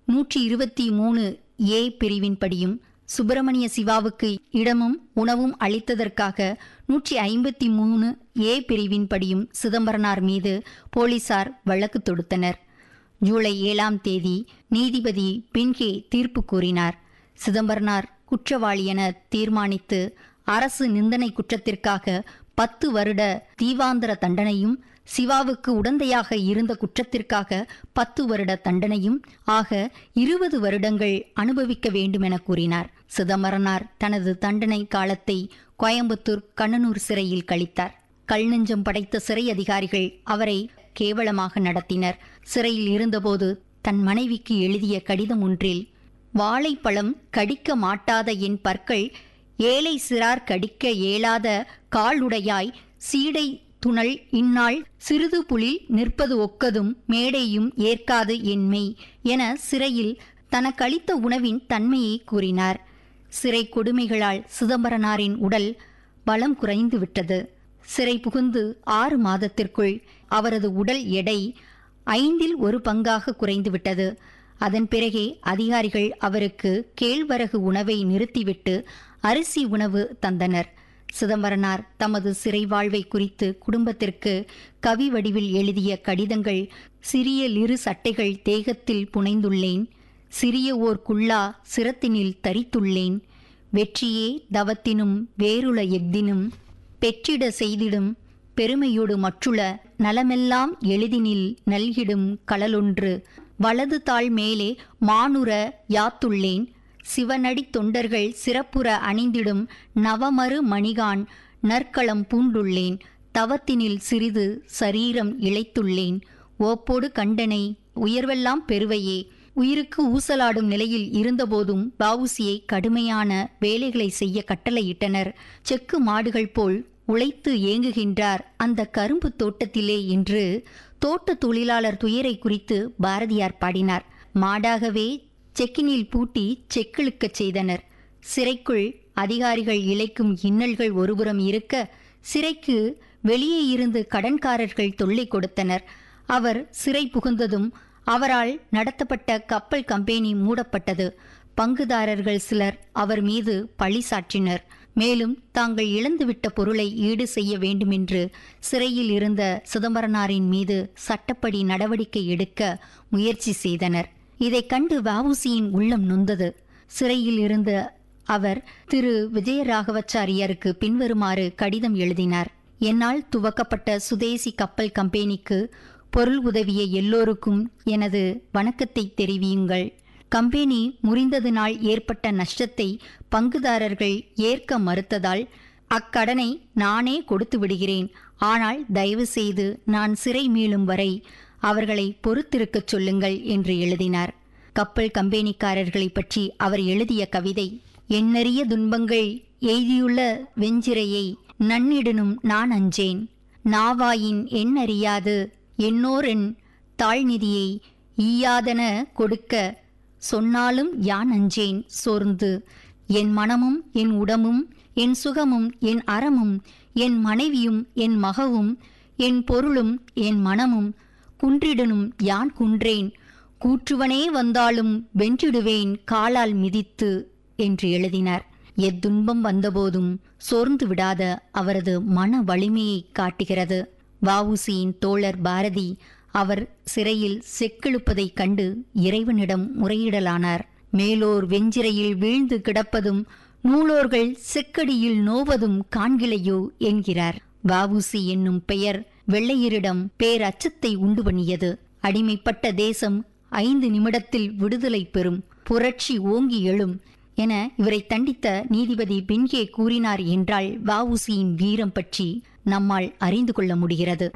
நூற்றி இருபத்தி மூணு ஏ பிரிவின்படியும் சுப்பிரமணிய சிவாவுக்கு இடமும் உணவும் அளித்ததற்காக நூற்றி ஐம்பத்தி மூணு ஏ பிரிவின்படியும் சிதம்பரனார் மீது போலீசார் வழக்கு தொடுத்தனர் ஜூலை ஏழாம் தேதி நீதிபதி பின்கே தீர்ப்பு கூறினார் சிதம்பரனார் குற்றவாளி என தீர்மானித்து அரசு நிந்தனை குற்றத்திற்காக பத்து வருட தீவாந்தர தண்டனையும் சிவாவுக்கு உடந்தையாக இருந்த குற்றத்திற்காக பத்து வருட தண்டனையும் ஆக இருபது வருடங்கள் அனுபவிக்க வேண்டுமென கூறினார் சிதம்பரனார் தனது தண்டனை காலத்தை கோயம்புத்தூர் கண்ணனூர் சிறையில் கழித்தார் கல்நெஞ்சம் படைத்த சிறை அதிகாரிகள் அவரை கேவலமாக நடத்தினர் சிறையில் இருந்தபோது தன் மனைவிக்கு எழுதிய கடிதம் ஒன்றில் வாழைப்பழம் கடிக்க மாட்டாத என் பற்கள் ஏழை சிறார் கடிக்க இயலாத காலுடையாய் சீடை துணல் இந்நாள் சிறிது புலில் நிற்பது ஒக்கதும் மேடையும் ஏற்காது என்மை என சிறையில் தனக்களித்த உணவின் தன்மையை கூறினார் சிறை கொடுமைகளால் சிதம்பரனாரின் உடல் பலம் குறைந்து விட்டது சிறை புகுந்து ஆறு மாதத்திற்குள் அவரது உடல் எடை ஐந்தில் ஒரு பங்காக குறைந்துவிட்டது அதன் பிறகே அதிகாரிகள் அவருக்கு கேழ்வரகு உணவை நிறுத்திவிட்டு அரிசி உணவு தந்தனர் சிதம்பரனார் தமது சிறை வாழ்வை குறித்து குடும்பத்திற்கு கவி வடிவில் எழுதிய கடிதங்கள் சிறிய லிரு சட்டைகள் தேகத்தில் புனைந்துள்ளேன் சிறிய ஓர் குள்ளா சிரத்தினில் தரித்துள்ளேன் வெற்றியே தவத்தினும் வேறுள எஃதினும் பெற்றிட செய்திடும் பெருமையோடு மற்றுள நலமெல்லாம் எளிதினில் நல்கிடும் களலொன்று வலது தாள் மேலே மானுர யாத்துள்ளேன் சிவனடி தொண்டர்கள் சிறப்புற அணிந்திடும் நவமறு மணிகான் நற்களம் பூண்டுள்ளேன் தவத்தினில் சிறிது சரீரம் இழைத்துள்ளேன் ஓப்போடு கண்டனை உயர்வெல்லாம் பெருவையே உயிருக்கு ஊசலாடும் நிலையில் இருந்தபோதும் பாவுசியை கடுமையான வேலைகளை செய்ய கட்டளையிட்டனர் செக்கு மாடுகள் போல் உழைத்து ஏங்குகின்றார் அந்த கரும்பு தோட்டத்திலே என்று தோட்ட தொழிலாளர் துயரை குறித்து பாரதியார் பாடினார் மாடாகவே செக்கினில் பூட்டி செக்கிழுக்கச் செய்தனர் சிறைக்குள் அதிகாரிகள் இழைக்கும் இன்னல்கள் ஒருபுறம் இருக்க சிறைக்கு வெளியே இருந்து கடன்காரர்கள் தொல்லை கொடுத்தனர் அவர் சிறை புகுந்ததும் அவரால் நடத்தப்பட்ட கப்பல் கம்பெனி மூடப்பட்டது பங்குதாரர்கள் சிலர் அவர் மீது பழி சாற்றினர் மேலும் தாங்கள் இழந்துவிட்ட பொருளை ஈடு செய்ய வேண்டுமென்று சிறையில் இருந்த சிதம்பரனாரின் மீது சட்டப்படி நடவடிக்கை எடுக்க முயற்சி செய்தனர் இதைக் கண்டு வவுசியின் உள்ளம் நொந்தது சிறையில் இருந்த அவர் திரு விஜயராகவச்சாரியாருக்கு பின்வருமாறு கடிதம் எழுதினார் என்னால் துவக்கப்பட்ட சுதேசி கப்பல் கம்பெனிக்கு பொருள் உதவிய எல்லோருக்கும் எனது வணக்கத்தை தெரிவியுங்கள் கம்பெனி முறிந்ததினால் ஏற்பட்ட நஷ்டத்தை பங்குதாரர்கள் ஏற்க மறுத்ததால் அக்கடனை நானே கொடுத்து விடுகிறேன் ஆனால் தயவு செய்து நான் சிறை மீளும் வரை அவர்களை பொறுத்திருக்கச் சொல்லுங்கள் என்று எழுதினார் கப்பல் கம்பெனிக்காரர்களை பற்றி அவர் எழுதிய கவிதை எண்ணறிய துன்பங்கள் எய்தியுள்ள வெஞ்சிரையை நன்னிடனும் நான் அஞ்சேன் நாவாயின் எண்ணறியாது என்னோரென் தாழ்நிதியை ஈயாதன கொடுக்க சொன்னாலும் யான் அஞ்சேன் சோர்ந்து என் மனமும் என் உடமும் என் சுகமும் என் அறமும் என் மனைவியும் என் மகவும் என் பொருளும் என் மனமும் குன்றிடனும் யான் குன்றேன் கூற்றுவனே வந்தாலும் வென்றிடுவேன் காலால் மிதித்து என்று எழுதினார் எத்துன்பம் வந்தபோதும் சோர்ந்து விடாத அவரது மன வலிமையை காட்டுகிறது வவுசியின் தோழர் பாரதி அவர் சிறையில் செக்கெழுப்பதைக் கண்டு இறைவனிடம் முறையிடலானார் மேலோர் வெஞ்சிரையில் வீழ்ந்து கிடப்பதும் நூலோர்கள் செக்கடியில் நோவதும் காண்கிலையோ என்கிறார் வவுசி என்னும் பெயர் வெள்ளையரிடம் பேரச்சத்தை உண்டு பண்ணியது அடிமைப்பட்ட தேசம் ஐந்து நிமிடத்தில் விடுதலை பெறும் புரட்சி ஓங்கி எழும் என இவரை தண்டித்த நீதிபதி பின்கே கூறினார் என்றால் வவுசியின் வீரம் பற்றி நம்மால் அறிந்து கொள்ள முடிகிறது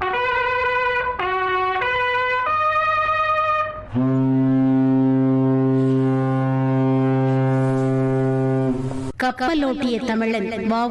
கப்பலோட்டிய தமிழன் வ